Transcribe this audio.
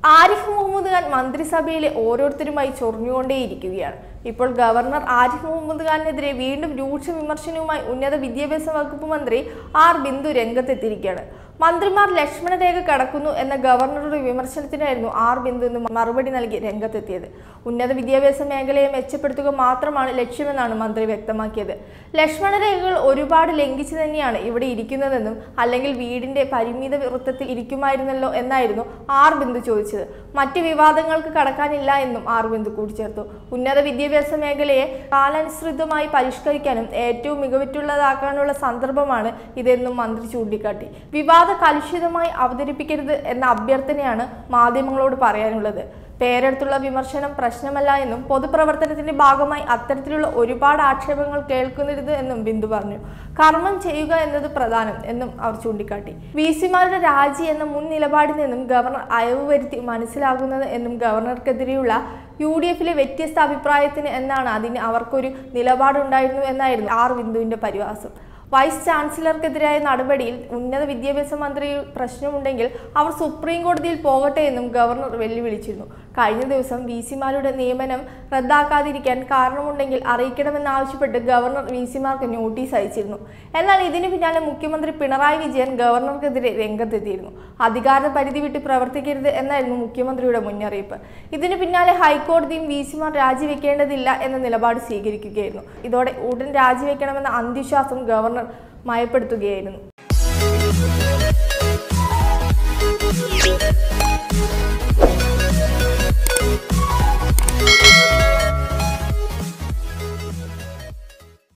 ആരിഫ് മുഹമ്മദ് ഖാൻ മന്ത്രിസഭയിലെ ഓരോരുത്തരുമായി ചൊറിഞ്ഞുകൊണ്ടേയിരിക്കുകയാണ് ഇപ്പോൾ ഗവർണർ ആരിഫ് മുഹമ്മദ് ഖാനെതിരെ വീണ്ടും രൂക്ഷ വിമർശനവുമായി ഉന്നത വിദ്യാഭ്യാസ വകുപ്പ് മന്ത്രി ആർ ബിന്ദു രംഗത്തെത്തിയിരിക്കുകയാണ് മന്ത്രിമാർ ലക്ഷ്മണരേഖ കടക്കുന്നു എന്ന ഗവർണറുടെ വിമർശനത്തിനായിരുന്നു ആർ ബിന്ദു ഇന്ന് മറുപടി നൽകി രംഗത്തെത്തിയത് ഉന്നത വിദ്യാഭ്യാസ മേഖലയെ മെച്ചപ്പെടുത്തുക മാത്രമാണ് ലക്ഷ്യമെന്നാണ് മന്ത്രി വ്യക്തമാക്കിയത് ലക്ഷ്മണരേഖകൾ ഒരുപാട് ലംഘിച്ചു തന്നെയാണ് ഇവിടെ ഇരിക്കുന്നതെന്നും അല്ലെങ്കിൽ വീടിന്റെ പരിമിത വൃത്തത്തിൽ ഇരിക്കുമായിരുന്നല്ലോ എന്നായിരുന്നു ആർ ബിന്ദു ചോദിച്ചത് മറ്റ് വിവാദങ്ങൾക്ക് കടക്കാനില്ല എന്നും ആർ ബിന്ദു കൂട്ടിച്ചേർത്തു ഉന്നത വിദ്യാഭ്യാസ മേഖലയെ കാലാനുസൃതമായി പരിഷ്കരിക്കാനും ഏറ്റവും മികവുറ്റുള്ളതാക്കാനുള്ള സന്ദർഭമാണ് ഇതെന്നും മന്ത്രി ചൂണ്ടിക്കാട്ടി വിവാദ കലുഷിതമായി അവതരിപ്പിക്കരുത് എന്ന അഭ്യർത്ഥനയാണ് മാധ്യമങ്ങളോട് പറയാനുള്ളത് പേരെടുത്തുള്ള വിമർശനം പ്രശ്നമല്ല എന്നും പൊതുപ്രവർത്തനത്തിന്റെ ഭാഗമായി അത്തരത്തിലുള്ള ഒരുപാട് ആക്ഷേപങ്ങൾ കേൾക്കരുത് എന്നും ബിന്ദു പറഞ്ഞു കർമ്മം ചെയ്യുക എന്നത് പ്രധാനം എന്നും അവർ ചൂണ്ടിക്കാട്ടി വി സിമാരുടെ രാജി എന്ന മുൻ നിലപാടിൽ നിന്നും ഗവർണർ അയവ് വരുത്തി മനസ്സിലാകുന്നത് എന്നും ഗവർണർക്കെതിരെയുള്ള യു ഡി എഫിലെ വ്യത്യസ്ത അഭിപ്രായത്തിന് എന്നാണ് അതിന് അവർക്കൊരു നിലപാടുണ്ടായിരുന്നു എന്നായിരുന്നു ആർ ബിന്ദുവിന്റെ പരിഹാസം വൈസ് ചാൻസലർക്കെതിരായ നടപടിയിൽ ഉന്നത വിദ്യാഭ്യാസ മന്ത്രി പ്രശ്നമുണ്ടെങ്കിൽ അവർ സുപ്രീം കോടതിയിൽ പോകട്ടെ എന്നും ഗവർണർ വെല്ലുവിളിച്ചിരുന്നു കഴിഞ്ഞ ദിവസം വി സിമാരുടെ നിയമനം റദ്ദാക്കാതിരിക്കാൻ കാരണമുണ്ടെങ്കിൽ അറിയിക്കണമെന്നാവശ്യപ്പെട്ട് ഗവർണർ വി സിമാർക്ക് നോട്ടീസ് അയച്ചിരുന്നു എന്നാൽ ഇതിന് പിന്നാലെ മുഖ്യമന്ത്രി പിണറായി വിജയൻ ഗവർണർക്കെതിരെ രംഗത്തെത്തിയിരുന്നു അധികാര പരിധി വിട്ട് പ്രവർത്തിക്കരുത് എന്നായിരുന്നു മുഖ്യമന്ത്രിയുടെ മുന്നറിയിപ്പ് ഇതിന് പിന്നാലെ ഹൈക്കോടതിയും വി സിമാർ രാജിവെക്കേണ്ടതില്ല എന്ന നിലപാട് സ്വീകരിക്കുകയായിരുന്നു ഇതോടെ ഉടൻ രാജിവെക്കണമെന്ന അന്ത്യശ്വാസം ഗവർണർ മയപ്പെടുത്തുകയായിരുന്നു